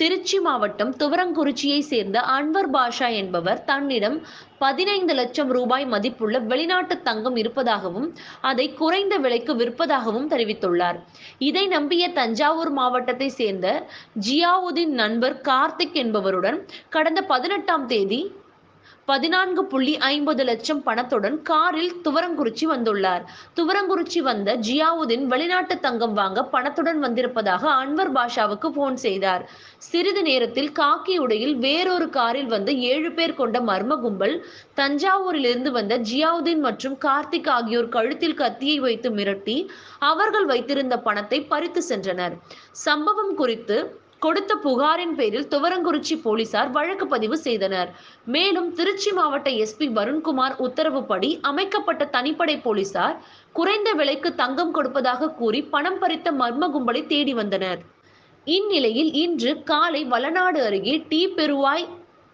திருச்சி மாவட்டம் துவரங்குறிச்சியை சேர்ந்த அன்வர் பாஷா என்பவர் தன்னிடம் பதினைந்து லட்சம் ரூபாய் மதிப்புள்ள வெளிநாட்டு தங்கம் இருப்பதாகவும் அதை குறைந்த விலைக்கு விற்பதாகவும் தெரிவித்துள்ளார் இதை நம்பிய தஞ்சாவூர் மாவட்டத்தை சேர்ந்த ஜியாவுதீன் நண்பர் கார்த்திக் என்பவருடன் கடந்த பதினெட்டாம் தேதி பதினான்கு புள்ளி ஐம்பது லட்சம் பணத்துடன் காரில் துவரங்குறிச்சி வந்துள்ளார் துவரங்குறிச்சி வந்த ஜியாவுதீன் வெளிநாட்டு தங்கம் வாங்க பணத்துடன் வந்திருப்பதாக அன்வர் பாஷாவுக்கு போன் செய்தார் சிறிது நேரத்தில் காக்கி உடையில் வேறொரு காரில் வந்து ஏழு பேர் கொண்ட மர்ம கும்பல் தஞ்சாவூரிலிருந்து வந்த ஜியாவுதீன் மற்றும் கார்த்திக் ஆகியோர் கழுத்தில் கத்தியை வைத்து மிரட்டி அவர்கள் வைத்திருந்த பணத்தை பறித்து சென்றனர் சம்பவம் குறித்து கொடுத்த புகாரின் பேரில் துவரங்குறிச்சி போலீசார் வழக்கு பதிவு செய்தனர் மேலும் திருச்சி மாவட்ட எஸ்பி வருண்குமார் உத்தரவுப்படி அமைக்கப்பட்ட தனிப்படை போலீசார் குறைந்த விலைக்கு தங்கம் கொடுப்பதாக கூறி பணம் பறித்த மர்ம கும்பலை தேடி வந்தனர் இந்நிலையில் இன்று காலை வளநாடு அருகே டி பெருவாய்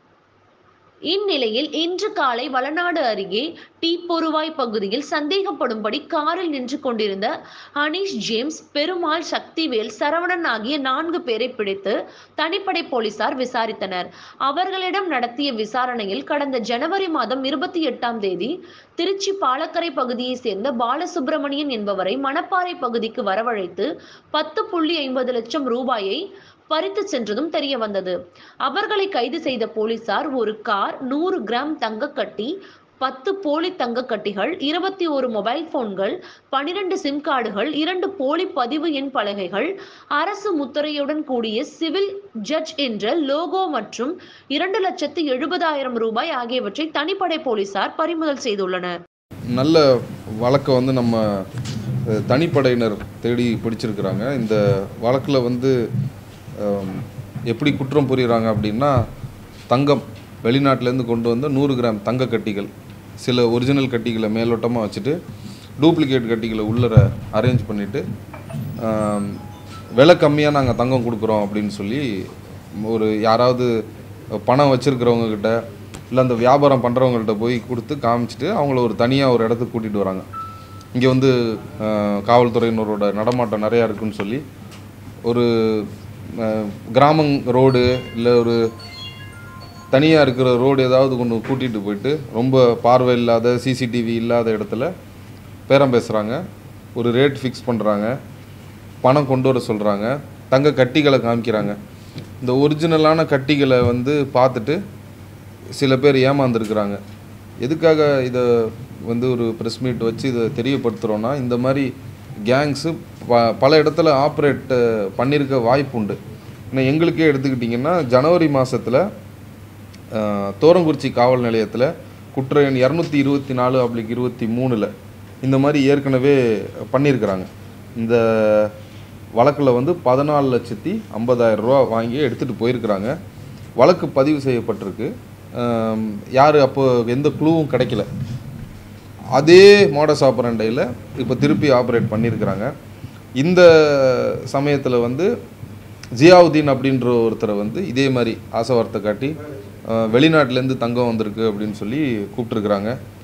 இந்நிலையில் இன்று காலை வளநாடு அருகே டி பொருவாய் பகுதியில் சந்தேகப்படும்படி காரில் நின்று கொண்டிருந்த அனீஷ் ஜேம்ஸ் பெருமாள் சக்திவேல் சரவணன் ஆகிய நான்கு பேரை பிடித்து தனிப்படை போலீசார் விசாரித்தனர் அவர்களிடம் நடத்திய விசாரணையில் கடந்த ஜனவரி மாதம் இருபத்தி எட்டாம் தேதி திருச்சி பாலக்கரை பகுதியை சேர்ந்த பாலசுப்பிரமணியன் என்பவரை மணப்பாறை பகுதிக்கு வரவழைத்து பத்து புள்ளி ஐம்பது லட்சம் ரூபாயை பறித்து சென்றதும் தெரிய வந்தது அவர்களை கைது செய்த போலீசார் ஒரு கார் நூறு கிராம் தங்க கட்டி பத்து போலி தங்க கட்டிகள் இருபத்தி ஒரு மொபைல் போன்கள் பனிரெண்டு சிம் கார்டுகள் இரண்டு போலி பதிவு எண் பலகைகள் அரசு முத்திரையுடன் கூடிய சிவில் ஜட்ஜ் என்ற லோகோ மற்றும் இரண்டு லட்சத்து எழுபதாயிரம் ரூபாய் ஆகியவற்றை தனிப்படை போலீசார் பறிமுதல் செய்துள்ளனர் நல்ல வழக்கை வந்து நம்ம அஹ், தனிப்படையினர் தேடி பிடிச்சிருக்கிறாங்க இந்த வழக்கில் வந்து அம், எப்படி குற்றம் புரியுறாங்க அப்படின்னா தங்கம் வெளிநாட்டிலேருந்து கொண்டு வந்த நூறு கிராம் தங்க கட்டிகள் சில ஒரிஜினல் கட்டிகளை மேலோட்டமாக வச்சுட்டு டூப்ளிகேட் கட்டிகளை உள்ளர அரேஞ்ச் பண்ணிவிட்டு விலை கம்மியாக நாங்கள் தங்கம் கொடுக்குறோம் அப்படின்னு சொல்லி ஒரு யாராவது பணம் வச்சுருக்கிறவங்க கிட்ட இல்லை அந்த வியாபாரம் பண்ணுறவங்கள்ட்ட போய் கொடுத்து காமிச்சிட்டு அவங்கள ஒரு தனியாக ஒரு இடத்துக்கு கூட்டிகிட்டு வராங்க இங்கே வந்து அஹ், காவல்துறையினரோட நடமாட்டம் நிறையா இருக்குன்னு சொல்லி ஒரு அஹ், கிராமம் ரோடு இல்லை ஒரு தனியாக இருக்கிற ரோடு ஏதாவது கொண்டு கூட்டிகிட்டு போயிட்டு ரொம்ப பார்வை இல்லாத சிசிடிவி இல்லாத இடத்துல பேரம் பேசுகிறாங்க ஒரு ரேட் ஃபிக்ஸ் பண்ணுறாங்க பணம் கொண்டு வர சொல்கிறாங்க தங்க கட்டிகளை காமிக்கிறாங்க இந்த ஒரிஜினலான கட்டிகளை வந்து பார்த்துட்டு சில பேர் ஏமாந்துருக்குறாங்க எதுக்காக இதை வந்து ஒரு ப்ரெஸ் மீட் வச்சு இதை தெரியப்படுத்துகிறோன்னா இந்த மாதிரி கேங்ஸு ப பல இடத்துல ஆப்ரேட் பண்ணியிருக்க வாய்ப்பு உண்டு இன்னும் எங்களுக்கே எடுத்துக்கிட்டிங்கன்னா ஜனவரி மாதத்தில் தோரங்குறிச்சி காவல் நிலையத்தில் குற்ற எண் இரநூத்தி இருபத்தி நாலு அப்ளிக் இருபத்தி மூணில் இந்த மாதிரி ஏற்கனவே பண்ணியிருக்கிறாங்க இந்த வழக்கில் வந்து பதினாலு லட்சத்தி ஐம்பதாயிரம் ரூபா வாங்கி எடுத்துகிட்டு போயிருக்கிறாங்க வழக்கு பதிவு செய்யப்பட்டிருக்கு யார் அப்போ எந்த குழுவும் கிடைக்கல அதே மோடஸ் ஆப்பரண்டையில் இப்போ திருப்பி ஆப்ரேட் பண்ணியிருக்கிறாங்க இந்த சமயத்தில் வந்து ஜியாவுதீன் அப்படின்ற ஒருத்தரை வந்து இதே மாதிரி ஆசை வார்த்தை காட்டி அஹ், வெளிநாட்டிலேருந்து தங்கம் வந்திருக்கு அப்படின்னு சொல்லி கூப்பிட்ருக்குறாங்க